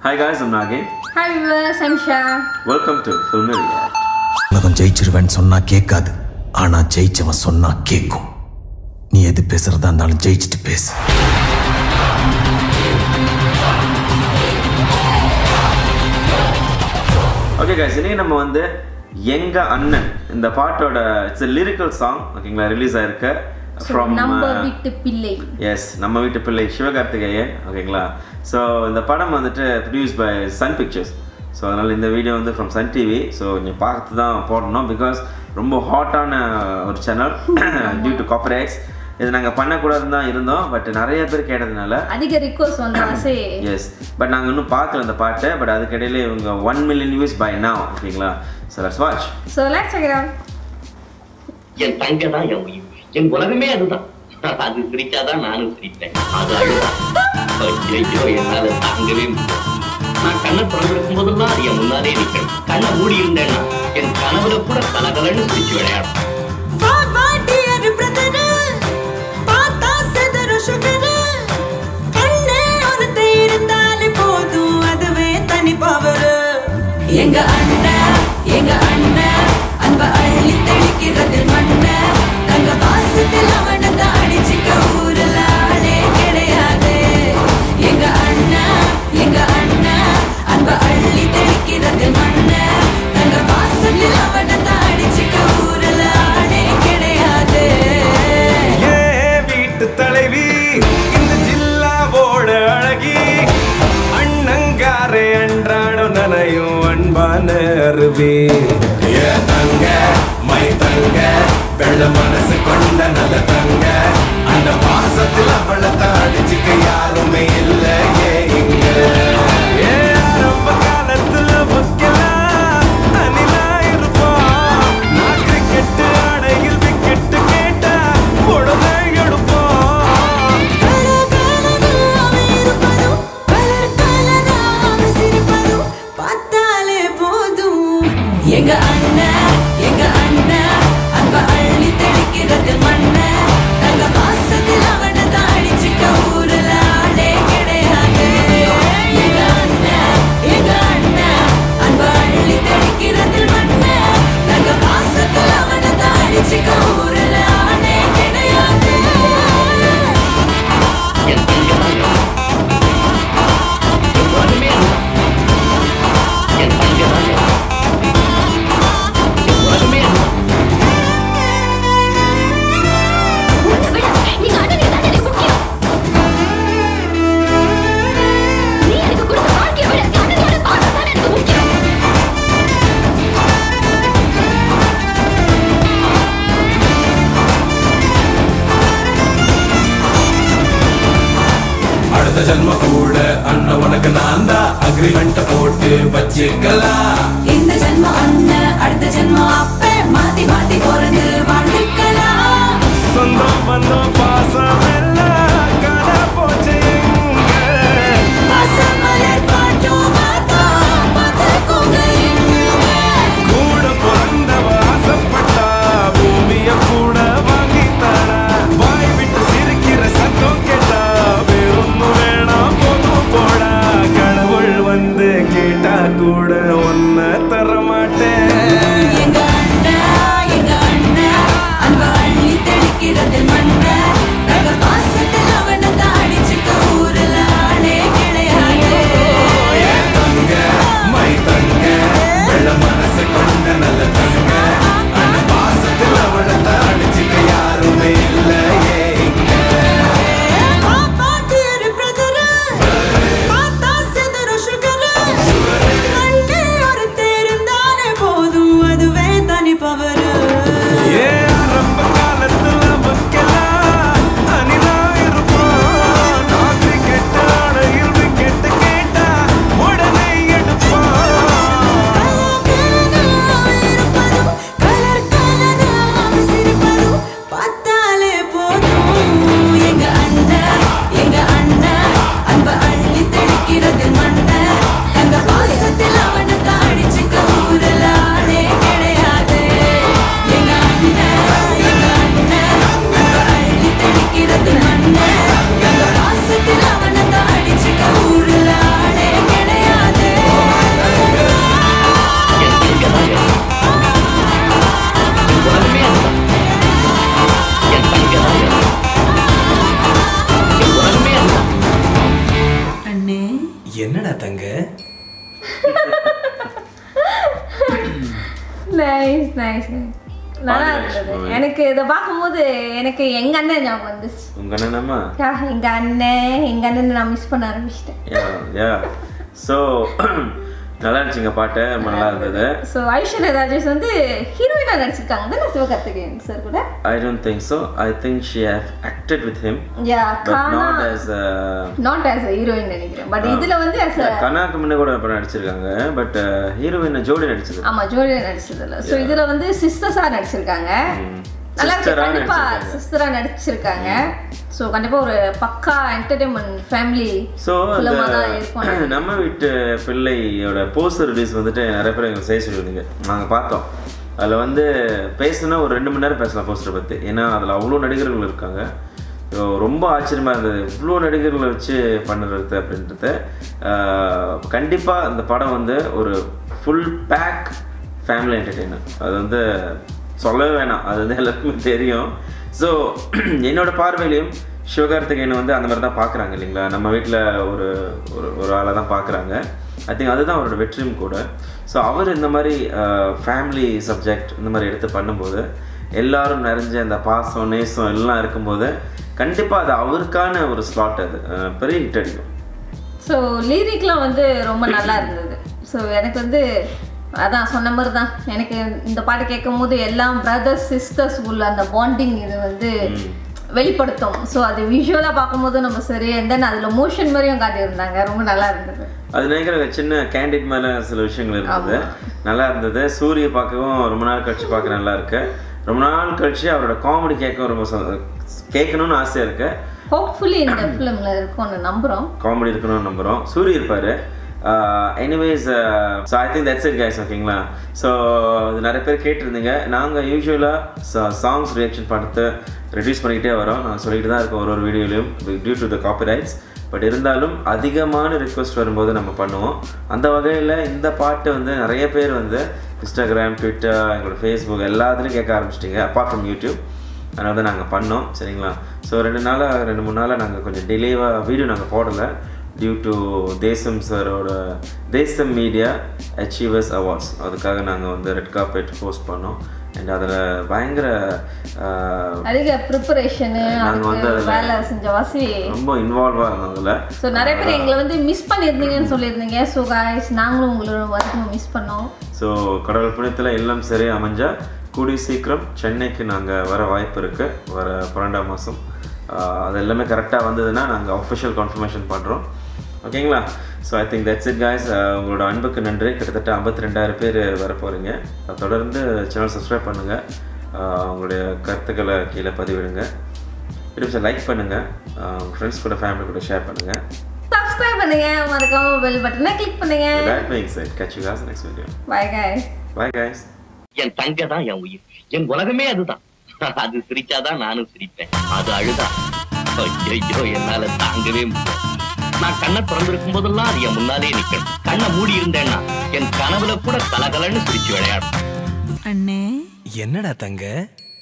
Hi guys, I'm Nagin. Hi viewers, I'm Shah. Welcome to Filmy React. உலகம் ஜெயிச்சிருவேன்னு சொன்னா கேட்காது ஆனா ஜெயிச்சவன் சொன்னா கேட்கும் நீ எது பேசுறதா இருந்தாலும் ஜெயிச்சுட்டு பேசு ஓகே guys இன்னைக்கு நம்ம வந்து எங்க அண்ணன் இந்த பாட்டோட இட்ஸ் லிரிக்கல் சாங் ஓகேங்களா ரிலீஸ் ஆயிருக்கு ஃப்ரம் நம்ம வீட்டு பிள்ளை எஸ் நம்ம வீட்டு பிள்ளை சிவகார்த்திகேயன் ஓகேங்களா ஸோ இந்த படம் வந்துட்டு produce by Sun Pictures so அதனால் இந்த வீடியோ வந்து ஃப்ரம் சன் டிவி ஸோ நீங்கள் பார்த்து தான் போடணும் பிகாஸ் ரொம்ப ஹாட்டான ஒரு சேனல் டியூ டு காப்பரேட்ஸ் இது நாங்கள் பண்ணக்கூடாதுன்னு தான் இருந்தோம் பட் நிறைய பேர் கேட்டதுனால அதிக ரிக்வஸ்ட் வந்த ஆசை எஸ் பட் நாங்கள் இன்னும் பார்க்கல அந்த பாட்டை பட் அதுக்கிடையில இவங்க one million views by now ஓகேங்களா so let's watch so let's check it out என் தங்க தான் என் உயிர் என் உலகமே அதுதான் அது சிரிச்சாதான் நானும் சிரிப்பேன் அது அழுதான் ஐயோ என்னால தாங்கவே முடியல நான் கண்ணை திறந்திருக்கும் போதெல்லாம் அது என் முன்னாலே நிற்கணும் கண்ணை மூடி இருந்தேன்னா என் கனவுல கூட கலகலன்னு சிரிச்சு விளையாடும் வா வா டியர் பிரதர் பாத்தா செதறு சுகர் அண்ணே ஒருத்தர் இருந்தாலே போதும் அதுவே தனி பவர் எங்க அண்ணன் எங்க அண்ணன் அன்ப அள்ளி தெளிக்கிறது மண்ண தங்க பாசத்தில் அவனை தான் அடிச்சுக்க ஊர்ல ஆளே கிடையாது எங்க அண்ணன் எங்க அண்ணன் அன்ப அள்ளி தெளிக்கிறது மண்ண தங்க பாசத்தில் அவனை தான் அடிச்சுக்க ஊர்ல ஆளே கிடையாது ஏ வீட்டு தலைவி இந்த ஜில்லாவோட அழகி அண்ணங்காரே அன்றாடம் நனையும் அன்பான அருவி ஏ தங்க மை தங்க வெள்ள மனசு கொண்ட நல்ல தங்க அந்த பாசத்தில் அவளை தாடிச்சுக்க யாருமே இல்ல ஏ இங்க ஏ ஆரம்ப காலத்துல புக்கலாம் அணிலா இருப்போம் நான் கிரிக்கெட் ஆடையில் விக்கெட் கேட்டா உடனே எடுப்போம் எங்க அண்ணன் எங்க அண்ணன் அன்ப அள்ளி தெளிக்கிறது மண்ண தங்க பாசத்தில் அவனை தான் அடிச்சுக்க ஊர்ல ஆளே கிடையாது எங்க அண்ணன் எங்க அண்ணன் அன்ப அள்ளி தெளிக்கிறது மண்ண தங்க பாசத்தில் அவனை தான் அடிச்சுக்க ஊர்ல ஆளே கிடையாது என் தங்க தான் என் என் உலகமே அதுதான் என் தங்க தான் என் என் உலகமே அதுதான் உன்னை விட நீங்க அண்ணனுக்கு தான் எனக்கு முக்கியம் நீ எனக்கு கொடுத்த வாழ்க்கையை விட அண்ணனோட பாசம் தான் எனக்கு முக்கியம் அடுத்த ஜன்ம கூட அண்ணன் உனக்கு நான் தான் அக்ரிமெண்ட் போட்டு வச்சுக்கலாம் இந்த ஜென்மம் அண்ணன் அடுத்த ஜென்மம் அப்ப மாத்தி மாத்தி பிறந்து வாழ்ந்துக்கலாம் சொந்தம் பந்தம் பாசம் எல்லாம் கடை போச்சு எங்க பசுமலர் பாட்டும் பார்த்தோம் பார்த்துக்கோங்க இங்க. கூட பிறந்தவ ஆசைப்பட்டா பூமிய கூட வாங்கி தரா வாய் விட்டு சிரிக்கிற சத்தம் கேட்டா வேறொன்னு வேணாம் போதும் போடா கடவுள் வந்து கேட்டா கூட ஒன்ன என்னடா தங்க நைஸ் நைஸ் நல்லா Fun இருந்தது movie. எனக்கு இதை பார்க்கும்போது எனக்கு எங்க அண்ணன் ஞாபகம் வந்துச்சு உங்க அண்ணனம்மா யா, எங்க அண்ணன் எங்க அண்ணனை நான் மிஸ் பண்ண ஆரம்பிச்சிட்டேன் யா யா ஸோ நல்லா இருந்துச்சுங்க பாட்டு ரொம்ப நல்லா இருந்தது ஸோ ஐஸ்வர்யா ராஜேஷ் வந்து ஹீரோயினா நடிச்சிருக்காங்க தானே சிவகார்த்திகேயன் சார் கூட I don't think so I think she have acted with him yeah but gonna not as not as heroine நினைக்கிறேன் பட் இதுல வந்து as a கனாக்கு முன்ன கூட இப்போ நடிச்சிருக்காங்க பட் ஹீரோயின் ஜோடி நடிச்சது ஆமா ஜோடியா நடிச்சதுல ஸோ இதுல வந்து சிஸ்டர்ஸா நடிச்சிருக்காங்க நல்லா இருக்கு Sister-ஆ கண்டிப்பா நடிச்சிருக்காங்க. சிஸ்டரா நடிச்சிருக்காங்க ஸோ கண்டிப்பா ஒரு பக்கா என்டர்டைன்மெண்ட் ஃபேமிலி ஸோ ஃபிலிமா தான் இருக்கும் நம்ம வீட்டு பிள்ளையோட போஸ்டர் ரிலீஸ் வந்துட்டு நிறைய பேர் எங்களுக்கு செய்ய சொல்லியிருந்தீங்க நாங்கள் பார்த்தோம் அதில் வந்து பேசுனா ஒரு ரெண்டு மணி நேரம் பேசலாம் போஸ்டர் பற்றி ஏன்னா அதில் அவ்வளோ நடிகர்கள் இருக்காங்க ஸோ ரொம்ப ஆச்சரியமாக இருந்தது இவ்வளோ நடிகர்களை வச்சு பண்ணுறது அப்படின்றது கண்டிப்பாக இந்த படம் வந்து ஒரு ஃபுல் பேக் ஃபேமிலி என்டர்டெய்னர் அது வந்து சொல்லவே வேணாம் அது வந்து எல்லாருக்குமே தெரியும் ஸோ என்னோட பார்வையிலையும் சிவகார்த்திகேயனை வந்து அந்த மாதிரி தான் பார்க்குறாங்க இல்லைங்களா நம்ம வீட்டில் ஒரு ஒரு ஒரு ஆளை தான் பார்க்குறாங்க ஐ திங்க் அதுதான் அவரோட வெற்றியும் கூட ஸோ அவர் இந்த மாதிரி ஃபேமிலி சப்ஜெக்ட் இந்த மாதிரி எடுத்து பண்ணும்போது எல்லாரும் நிறைஞ்ச அந்த பாசம் நேசம் எல்லாம் இருக்கும்போது கண்டிப்பாக அது அவருக்கான ஒரு ஸ்லாட் அது அஹ், பெரிய ஹிட் அடிக்கும் ஸோ லிரிக்லாம் வந்து ரொம்ப நல்லா இருந்தது ஸோ எனக்கு வந்து அதான் சொன்ன மாதிரி தான் எனக்கு இந்த பாட்டு கேட்கும் போது எல்லாம் பிரதர்ஸ் சிஸ்டர்ஸ் உள்ள அந்த பாண்டிங் இது வந்து வெளிப்படுத்தும் ஸோ அது விஷுவலாக பார்க்கும்போது நம்ம சரி and then அதில் மோஷன் மாதிரியும் காட்டியிருந்தாங்க ரொம்ப நல்லா இருந்தது அது நினைக்கிற சின்ன கேண்டிட் மேலே சில விஷயங்கள் இருந்தது நல்லா இருந்தது சூரிய பார்க்கவும் ரொம்ப நாள் கழிச்சு பார்க்க நல்லா இருக்கு ரொம்ப நாள் கழிச்சு அவரோட காமெடி கேட்கவும் ரொம்ப சந்தோ- கேட்கணும்னு ஆசையாக இருக்கு ஹோப்ஃபுல்லி இந்த ஃபிலிமில் இருக்கும்னு நம்புகிறோம் காமெடி இருக்கணும்னு நம்புகிறோம் சூரிய இருப்பார் anyways so I think that's it guys ஓகேங்களா ஸோ இது நிறைய பேர் கேட்டிருந்தீங்க நாங்கள் யூஸ்வலாக சாங்ஸ் ரியாக்ஷன் பார்த்து ரெடியூஸ் பண்ணிக்கிட்டே வரோம் நான் சொல்லிட்டு தான் இருக்கோம் ஒரு ஒரு வீடியோலையும் due to the copyrights but இருந்தாலும் அதிகமான ரிக்வெஸ்ட் வரும்போது நம்ம பண்ணுவோம் அந்த வகையில் இந்த பாட்டு வந்து நிறைய பேர் வந்து இன்ஸ்டாகிராம் ட்விட்டர் எங்களோட ஃபேஸ்புக் எல்லாத்துலேயும் கேட்க ஆரம்பிச்சிட்டிங்க அப்பார்ட் ஃப்ரம் யூடியூப் அதனால தான் நாங்கள் பண்ணோம் சரிங்களா ஸோ ரெண்டு நாளாக ரெண்டு மூணு நாளாக நாங்கள் கொஞ்சம் டிலேவாக வீடியோ நாங்கள் போடலை டியூ டு தேசம் சாரோட தேசம் மீடியா அச்சீவர்ஸ் அவார்ட்ஸ் அதுக்காக நாங்கள் வந்து ரெட் கார்பெட் போஸ்ட் பண்ணோம் அண்ட் அதில் பயங்கர ஆஹ், அதிக ப்ரிப்பரேஷனு நாங்க வந்து அதுக்கு அதுல- வேலை செஞ்ச வாசி ரொம்ப இன்வால்வாக இருந்தோம் அதில் ஸோ நிறைய பேர் எங்களை வந்து மிஸ் பண்ணியிருந்தீங்கன்னு சொல்லியிருந்தீங்க ஸோ காய்ஸ் நாங்களும் உங்களோட வரைக்கும் மிஸ் பண்ணோம் ஸோ கடவுள் புண்ணியத்தில் எல்லாம் சரி அமைஞ்சா கூடிய சீக்கிரம் சென்னைக்கு நாங்கள் வர வாய்ப்பு இருக்குது வர பன்னெண்டாம் மாதம் அது எல்லாமே கரெக்டாக வந்ததுன்னா நாங்கள் அஃபிஷியல் கன்ஃபர்மேஷன் பண்ணுறோம் ஓகேங்களா so I think that's it guys உங்களோட அன்புக்கு நன்றி கிட்டத்தட்ட ஐம்பத்தி ரெண்டாயிரம் பேர் வர போகிறீங்க தொடர்ந்து சேனல் சப்ஸ்கிரைப் பண்ணுங்கள் உங்களுடைய கருத்துக்களை கீழே பதிவிடுங்க பிடிச்ச லைக் பண்ணுங்கள் உங்கள் ஃப்ரெண்ட்ஸ் கூட ஃபேமிலி கூட ஷேர் பண்ணுங்கள் சப்ஸ்கிரைப் பண்ணுங்க மறக்காம பெல் பட்டனை கிளிக் பண்ணுங்க that being said catch you guys in the next video bye guys bye guys என் தங்க தான் என் உயிர் என் உலகமே அதுதான் அது சிரிச்சாதான் நானும் சிரிப்பேன் அது அழுதா ஐயோ என்னால தாங்கவே முடியல நான் கண்ணை திறந்திருக்கும் போதெல்லாம் அது என் முன்னாலே நிக்கணும் கண்ணை மூடி இருந்தேன்னா என் கனவுல கூட கலகலன்னு சிரிச்சு விளையாடும் அண்ணே என்னடா தங்க